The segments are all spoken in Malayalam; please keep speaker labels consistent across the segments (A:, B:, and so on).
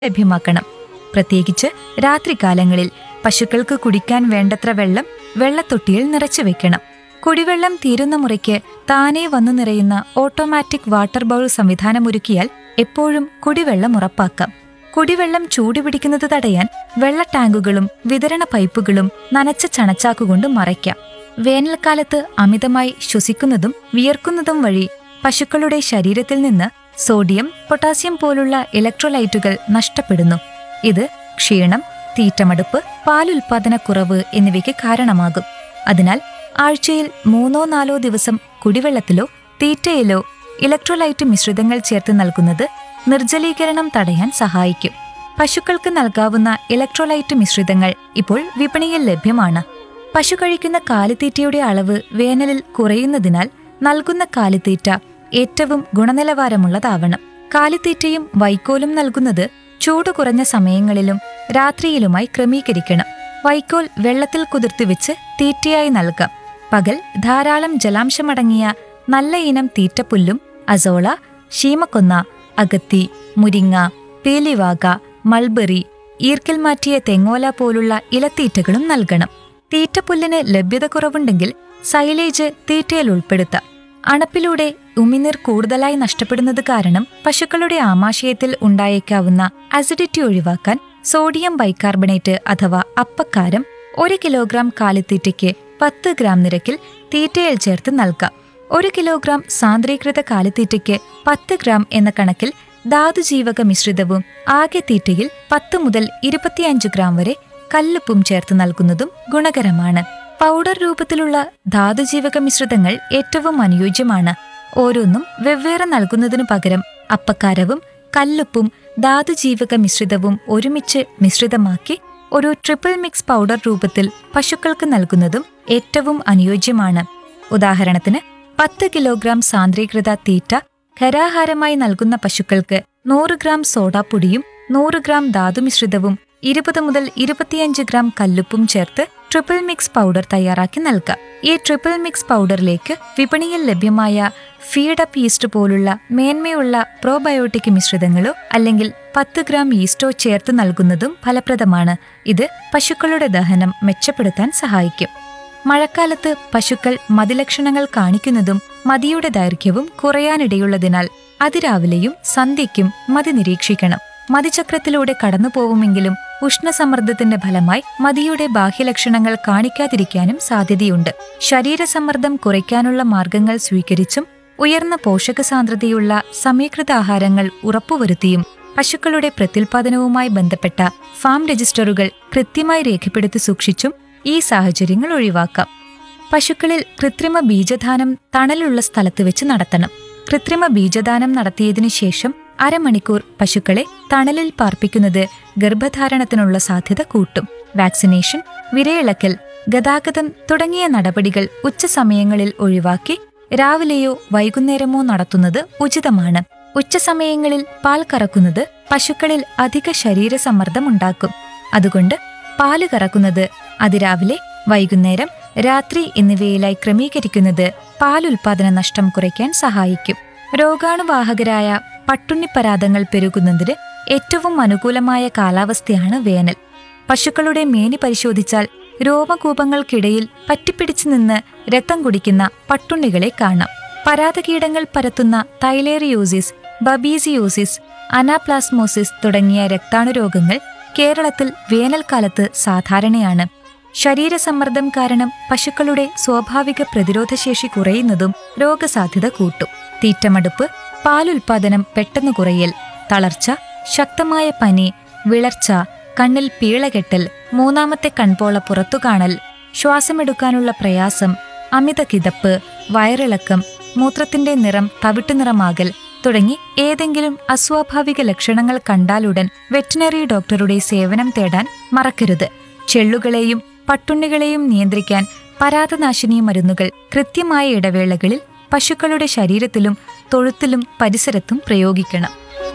A: ലഭ്യമാക്കണം പ്രത്യേകിച്ച് രാത്രികാലങ്ങളിൽ പശുക്കൾക്ക് കുടിക്കാൻ വേണ്ടത്ര വെള്ളം വെള്ളത്തൊട്ടിയിൽ നിറച്ചു വെക്കണം കുടിവെള്ളം തീരുന്ന മുറയ്ക്ക് താനേ വന്നു നിറയുന്ന ഓട്ടോമാറ്റിക് വാട്ടർ ബൗൾ സംവിധാനമൊരുക്കിയാൽ എപ്പോഴും കുടിവെള്ളം ഉറപ്പാക്കാം കുടിവെള്ളം ചൂടുപിടിക്കുന്നത് തടയാൻ വെള്ള ടാങ്കുകളും വിതരണ പൈപ്പുകളും നനച്ച ചണച്ചാക്കുകൊണ്ട് മറയ്ക്കാം വേനൽക്കാലത്ത് അമിതമായി ശ്വസിക്കുന്നതും വിയർക്കുന്നതും വഴി പശുക്കളുടെ ശരീരത്തിൽ നിന്ന് സോഡിയം പൊട്ടാസ്യം പോലുള്ള ഇലക്ട്രോലൈറ്റുകൾ നഷ്ടപ്പെടുന്നു ഇത് ക്ഷീണം തീറ്റമടുപ്പ് പാലുൽപാദനക്കുറവ് എന്നിവയ്ക്ക് കാരണമാകും അതിനാൽ ആഴ്ചയിൽ മൂന്നോ നാലോ ദിവസം കുടിവെള്ളത്തിലോ തീറ്റയിലോ ഇലക്ട്രോലൈറ്റ് മിശ്രിതങ്ങൾ ചേർത്ത് നൽകുന്നത് നിർജ്ജലീകരണം തടയാൻ സഹായിക്കും പശുക്കൾക്ക് നൽകാവുന്ന ഇലക്ട്രോലൈറ്റ് മിശ്രിതങ്ങൾ ഇപ്പോൾ വിപണിയിൽ ലഭ്യമാണ് പശു കഴിക്കുന്ന കാലിത്തീറ്റയുടെ അളവ് വേനലിൽ കുറയുന്നതിനാൽ നൽകുന്ന കാലിത്തീറ്റ ഏറ്റവും ഗുണനിലവാരമുള്ളതാവണം കാലിത്തീറ്റയും വൈക്കോലും നൽകുന്നത് ചൂട് കുറഞ്ഞ സമയങ്ങളിലും രാത്രിയിലുമായി ക്രമീകരിക്കണം വൈക്കോൽ വെള്ളത്തിൽ കുതിർത്തി വെച്ച് തീറ്റയായി നൽകാം പകൽ ധാരാളം ജലാംശമടങ്ങിയ നല്ല ഇനം തീറ്റപ്പുല്ലും അസോള ശീമക്കൊന്ന അകത്തി മുരിങ്ങ പേലിവാക മൾബറി ഈർക്കിൽ മാറ്റിയ തെങ്ങോല പോലുള്ള ഇലത്തീറ്റകളും നൽകണം തീറ്റപ്പുല്ലിന് ലഭ്യത കുറവുണ്ടെങ്കിൽ സൈലേജ് തീറ്റയിൽ ഉൾപ്പെടുത്താം അണപ്പിലൂടെ ഉമിനീർ കൂടുതലായി നഷ്ടപ്പെടുന്നത് കാരണം പശുക്കളുടെ ആമാശയത്തിൽ ഉണ്ടായേക്കാവുന്ന അസിഡിറ്റി ഒഴിവാക്കാൻ സോഡിയം ബൈകാർബണേറ്റ് അഥവാ അപ്പക്കാരം ഒരു കിലോഗ്രാം കാലിത്തീറ്റയ്ക്ക് പത്ത് ഗ്രാം നിരക്കിൽ തീറ്റയിൽ ചേർത്ത് നൽകാം ഒരു കിലോഗ്രാം സാന്ദ്രീകൃത കാലിത്തീറ്റയ്ക്ക് പത്ത് ഗ്രാം എന്ന കണക്കിൽ ധാതുജീവക മിശ്രിതവും ആകെ തീറ്റയിൽ പത്ത് മുതൽ ഇരുപത്തിയഞ്ച് ഗ്രാം വരെ കല്ലുപ്പും ചേർത്ത് നൽകുന്നതും ഗുണകരമാണ് പൗഡർ രൂപത്തിലുള്ള ധാതുജീവക മിശ്രിതങ്ങൾ ഏറ്റവും അനുയോജ്യമാണ് ഓരോന്നും വെവ്വേറെ നൽകുന്നതിനു പകരം അപ്പക്കാരവും കല്ലുപ്പും ധാതുജീവക മിശ്രിതവും ഒരുമിച്ച് മിശ്രിതമാക്കി ഒരു ട്രിപ്പിൾ മിക്സ് പൗഡർ രൂപത്തിൽ പശുക്കൾക്ക് നൽകുന്നതും ഏറ്റവും അനുയോജ്യമാണ് ഉദാഹരണത്തിന് പത്ത് കിലോഗ്രാം സാന്ദ്രീകൃത തീറ്റ ഖരാഹാരമായി നൽകുന്ന പശുക്കൾക്ക് നൂറ് ഗ്രാം സോഡാപ്പൊടിയും നൂറ് ഗ്രാം ധാതുമിശ്രിതവും ഇരുപത് മുതൽ ഇരുപത്തിയഞ്ച് ഗ്രാം കല്ലുപ്പും ചേർത്ത് ട്രിപ്പിൾ മിക്സ് പൗഡർ തയ്യാറാക്കി നൽകാം ഈ ട്രിപ്പിൾ മിക്സ് പൗഡറിലേക്ക് വിപണിയിൽ ലഭ്യമായ ഫീഡപ്പ് ഈസ്റ്റ് പോലുള്ള മേന്മയുള്ള പ്രോബയോട്ടിക് മിശ്രിതങ്ങളോ അല്ലെങ്കിൽ പത്ത് ഗ്രാം ഈസ്റ്റോ ചേർത്ത് നൽകുന്നതും ഫലപ്രദമാണ് ഇത് പശുക്കളുടെ ദഹനം മെച്ചപ്പെടുത്താൻ സഹായിക്കും മഴക്കാലത്ത് പശുക്കൾ മതിലക്ഷണങ്ങൾ കാണിക്കുന്നതും മതിയുടെ ദൈർഘ്യവും കുറയാനിടയുള്ളതിനാൽ അതിരാവിലെയും സന്ധ്യയ്ക്കും മതി നിരീക്ഷിക്കണം മതിചക്രത്തിലൂടെ കടന്നുപോവുമെങ്കിലും ഉഷ്ണസമ്മർദ്ദത്തിന്റെ ഫലമായി മതിയുടെ ബാഹ്യലക്ഷണങ്ങൾ കാണിക്കാതിരിക്കാനും സാധ്യതയുണ്ട് ശരീരസമ്മർദ്ദം കുറയ്ക്കാനുള്ള മാർഗങ്ങൾ സ്വീകരിച്ചും ഉയർന്ന പോഷക സാന്ദ്രതയുള്ള സമീകൃത ആഹാരങ്ങൾ ഉറപ്പുവരുത്തിയും പശുക്കളുടെ പ്രത്യുൽപാദനവുമായി ബന്ധപ്പെട്ട ഫാം രജിസ്റ്ററുകൾ കൃത്യമായി രേഖപ്പെടുത്തി സൂക്ഷിച്ചും ഈ സാഹചര്യങ്ങൾ ഒഴിവാക്കാം പശുക്കളിൽ കൃത്രിമ ബീജദാനം തണലുള്ള സ്ഥലത്ത് വെച്ച് നടത്തണം കൃത്രിമ ബീജദാനം നടത്തിയതിനു ശേഷം അരമണിക്കൂർ പശുക്കളെ തണലിൽ പാർപ്പിക്കുന്നത് ഗർഭധാരണത്തിനുള്ള സാധ്യത കൂട്ടും വാക്സിനേഷൻ വിരയിളക്കൽ ഗതാഗതം തുടങ്ങിയ നടപടികൾ ഉച്ചസമയങ്ങളിൽ ഒഴിവാക്കി രാവിലെയോ വൈകുന്നേരമോ നടത്തുന്നത് ഉചിതമാണ് ഉച്ചസമയങ്ങളിൽ പാൽ കറക്കുന്നത് പശുക്കളിൽ അധിക ശരീരസമ്മർദ്ദം ഉണ്ടാക്കും അതുകൊണ്ട് പാല് കറക്കുന്നത് അതിരാവിലെ വൈകുന്നേരം രാത്രി എന്നിവയിലായി ക്രമീകരിക്കുന്നത് പാലുൽപാദന നഷ്ടം കുറയ്ക്കാൻ സഹായിക്കും രോഗാണുവാഹകരായ പട്ടുണ്ണിപ്പരാതങ്ങൾ പെരുകുന്നതിന് ഏറ്റവും അനുകൂലമായ കാലാവസ്ഥയാണ് വേനൽ പശുക്കളുടെ മേനി പരിശോധിച്ചാൽ രോമകൂപങ്ങൾക്കിടയിൽ പറ്റിപ്പിടിച്ചു നിന്ന് രക്തം കുടിക്കുന്ന പട്ടുണ്ണികളെ കാണാം പരാതകീടങ്ങൾ പരത്തുന്ന തൈലേറിയോസിസ് ബബീസിയോസിസ് അനാപ്ലാസ്മോസിസ് തുടങ്ങിയ രക്താണുരോഗങ്ങൾ കേരളത്തിൽ വേനൽക്കാലത്ത് സാധാരണയാണ് ശരീരസമ്മർദ്ദം കാരണം പശുക്കളുടെ സ്വാഭാവിക പ്രതിരോധശേഷി കുറയുന്നതും രോഗസാധ്യത കൂട്ടും തീറ്റമടുപ്പ് പാലുൽപാദനം പെട്ടെന്ന് കുറയൽ തളർച്ച ശക്തമായ പനി വിളർച്ച കണ്ണിൽ പീളകെട്ടൽ മൂന്നാമത്തെ കൺപോള പുറത്തുകാണൽ ശ്വാസമെടുക്കാനുള്ള പ്രയാസം അമിത കിതപ്പ് വയറിളക്കം മൂത്രത്തിന്റെ നിറം തവിട്ടുനിറമാകൽ തുടങ്ങി ഏതെങ്കിലും അസ്വാഭാവിക ലക്ഷണങ്ങൾ കണ്ടാലുടൻ വെറ്റിനറി ഡോക്ടറുടെ സേവനം തേടാൻ മറക്കരുത് ചെള്ളുകളെയും പട്ടുണ്ണികളെയും നിയന്ത്രിക്കാൻ പരാതനാശിനി മരുന്നുകൾ കൃത്യമായ ഇടവേളകളിൽ പശുക്കളുടെ ശരീരത്തിലും തൊഴുത്തിലും പരിസരത്തും പ്രയോഗിക്കണം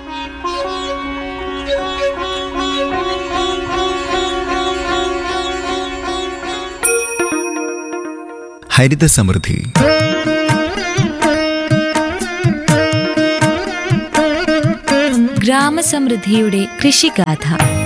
B: ഹരിത സമൃദ്ധി
A: ഗ്രാമസമൃദ്ധിയുടെ കൃഷിഗാഥ